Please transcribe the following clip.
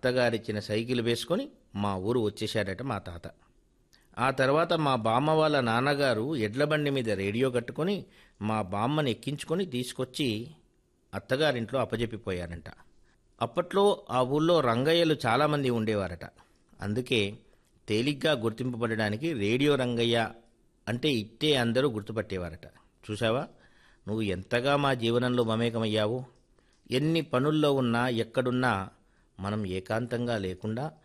అత్తగారిచ్చిన cycle వేసుకొని మా ఊరు వచ్చేశాడట మా తాత ఆ తర్వాత మా బామ్మ వాళ్ళ నాన్నగారు ఎడ్లబండి మీద రేడియో కట్టుకొని మా బామ్మని ఎక్కించుకొని తీసుకొచ్చి అత్తగారింట్లో అప్పజెప్పిపోయారంట అప్పట్లో ఆ ఊళ్ళో రంగయ్యలు చాలామంది ఉండేవారట అందుకే తేలిగ్గా గుర్తింపబడడానికి రేడియో రంగయ్య అంటే ఇట్టే అందరూ గుర్తుపట్టేవారట చూసావా నువ్వు ఎంతగా మా జీవనంలో మమేకమయ్యావు ఎన్ని పనుల్లో ఉన్నా ఎక్కడున్నా మనం ఏకాంతంగా లేకుండా